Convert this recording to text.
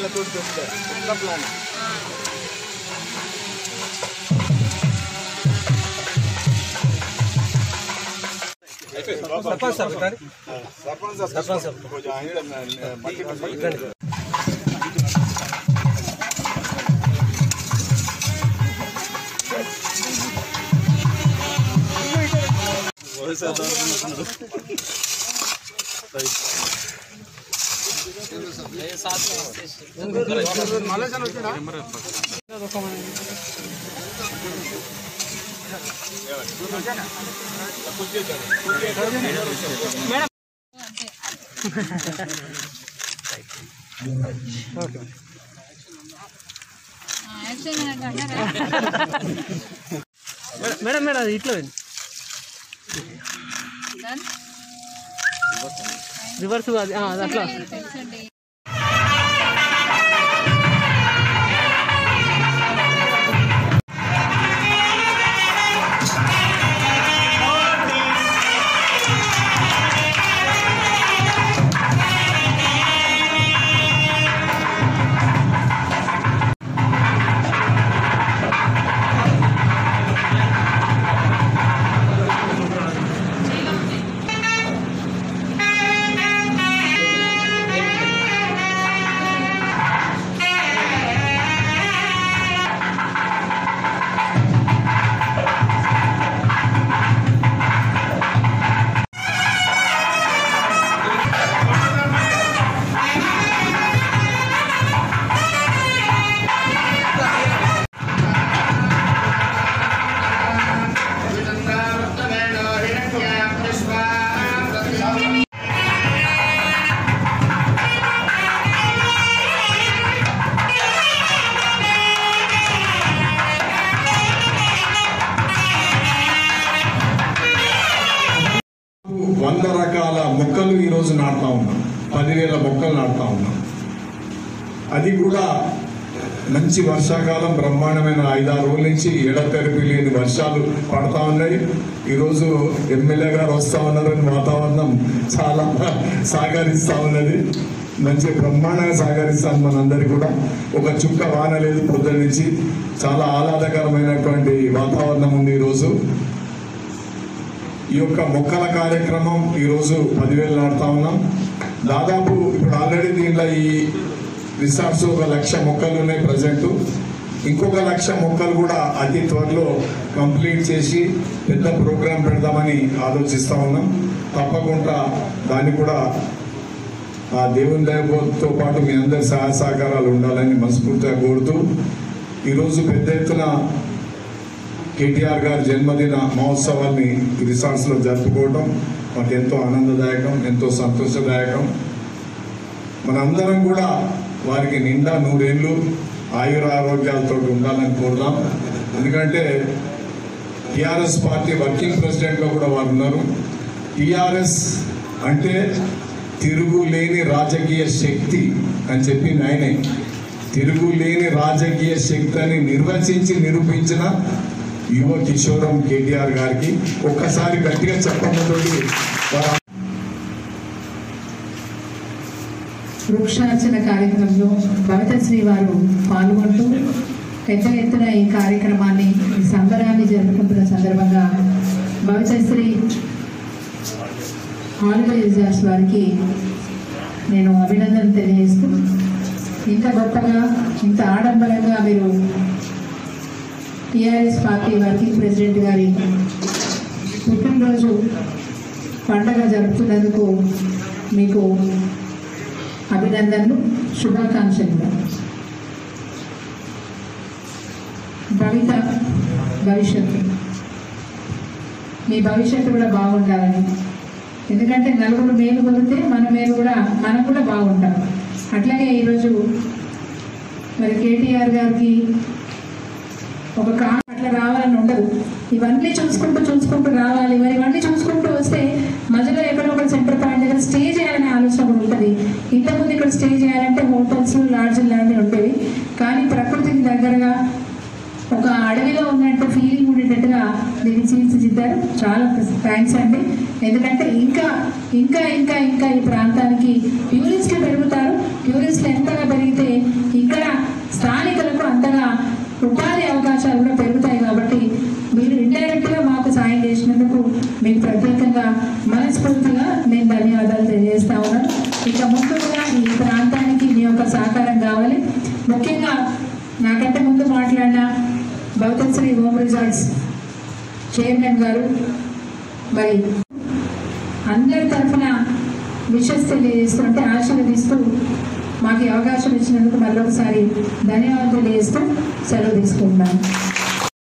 తోటి పెట్టుకోవాలి ఒక్క ప్లాన్ సర్పంచ్ సార్ ఒకసారి. Sarpanch sir sarpanch sir. కొంచెం ఆయన మట్టి ఇట్లండి. మేడం, మేడం మేడం అది ఇట్లా పోయింది. రివర్స్ అది ఆ, అది అట్లా వంద రకాల మొక్కలు ఈరోజు నాటుతా ఉన్నాం పదివేల మొక్కలు నాటుతా ఉన్నాం అది కూడా మంచి వర్షాకాలం బ్రహ్మాండమైన ఐదారు రోజుల నుంచి ఎడతెరిపి లేని వర్షాలు పడతా ఉన్నాయి ఈరోజు ఎమ్మెల్యే గారు వస్తా ఉన్నారని వాతావరణం చాలా సహకరిస్తా ఉన్నది మంచి బ్రహ్మాండంగా సహకరిస్తాను మనందరికీ కూడా ఒక చుక్క వాన లేదు పొద్దున్న నుంచి చాలా ఆహ్లాదకరమైనటువంటి వాతావరణం ఉంది ఈరోజు ఈ యొక్క మొక్కల కార్యక్రమం ఈరోజు పదివేలు నాటుతా ఉన్నాం దాదాపు ఇప్పుడు ఆల్రెడీ దీంట్లో ఈ రిసార్ట్స్ ఒక లక్ష మొక్కలు ఉన్నాయి ప్రజెంట్ ఇంకొక లక్ష మొక్కలు కూడా అతి త్వరలో కంప్లీట్ చేసి పెద్ద ప్రోగ్రాం పెడదామని ఆలోచిస్తా ఉన్నాం తప్పకుండా దాన్ని కూడా ఆ దేవుని దయతో పాటు మీ అందరి సహాయ సహకారాలు ఉండాలని మనస్ఫూర్తిగా కోరుతూ ఈరోజు పెద్ద ఎత్తున కేటీఆర్ గారి జన్మదిన మహోత్సవాన్ని ఈ రిసార్ట్స్ లో జరుపుకోవడం మాకు ఎంతో ఆనందదాయకం ఎంతో సంతోషదాయకం మనందరం కూడా వారికి నిండా నూరేళ్ళు ఆయుర ఆరోగ్యాలతో ఉండాలని కోరుదాం ఎందుకంటే టిఆర్ఎస్ పార్టీ వర్కింగ్ ప్రెసిడెంట్ గా కూడా వారు ఉన్నారు టిఆర్ఎస్ అంటే తిరుగులేని రాజకీయ శక్తి అని చెప్పింది ఆయనే తిరుగులేని రాజకీయ శక్తి అని నిర్వచించి నిరూపించిన యువ కిషోరం కేటీఆర్ గారికి ఒక్కసారి గట్టిగా చెప్పబోతుంది వారు వృక్షార్చన కార్యక్రమంలో భవితశ్రీ వారు పాల్గొంటూ పెద్ద ఎత్తున ఈ కార్యక్రమాన్ని ఈ సంబరాన్ని జరుపుకుంటున్న సందర్భంగా భవితశ్రీ హాలిడే రిజార్ట్స్ వారికి నేను అభినందన తెలియజేస్తూ ఇంత గొప్పగా ఇంత ఆడంబరంగా మీరు టీఆర్ఎస్ పార్టీ వర్కింగ్ ప్రెసిడెంట్ గారి పుట్టినరోజు పండగ జరుపుతున్నందుకు మీకు అభినందనలు శుభాకాంక్షలు భవిత భవిష్యత్తు మీ భవిష్యత్తు కూడా బాగుండాలని ఎందుకంటే నలుగురు మేలు పొందితే మన మేలు కూడా మనం కూడా బాగుంటాం అట్లాగే ఈరోజు మరి కేటీఆర్ గారికి ఒక కా అట్లా రావాలని ఉండదు ఇవన్నీ చూసుకుంటూ చూసుకుంటూ రావాలి మరి ఇవన్నీ చూసుకుంటూ వస్తే మధ్యలో ఎక్కడో ఒక సెంటర్ పాయింట్ దగ్గర స్టే చేయాలనే ఆలోచన కూడా ఉంటుంది ఇంతకుముందు ఇక్కడ స్టే చేయాలంటే హోటల్స్ లాడ్జ్లు లాంటివి ఉండేవి కానీ ప్రకృతికి దగ్గరగా ఒక అడవిలో ఉన్నట్టు ఫీలింగ్ ఉండేటట్టుగా దీన్ని తీర్చిదిద్దారు చాలా థ్యాంక్స్ అండి ఎందుకంటే ఇంకా ఇంకా ఇంకా ఇంకా ఈ ప్రాంతానికి టూరిస్టులు పెరుగుతారు టూరిస్టులు ఎంతగా పెరిగితే రావాలి ముఖ్యంగా నాకంటే ముందు మాట్లాడిన భౌతశ్రీ హోమ్ రిజార్ట్స్ చైర్మన్ గారు మరి అందరి తరఫున విషెస్ తెలియజేస్తుంటే ఆశీర్వదిస్తూ మాకు ఈ అవకాశం ఇచ్చినందుకు మరొకసారి ధన్యవాదాలు తెలియజేస్తూ సెలవు తీసుకుంటున్నాను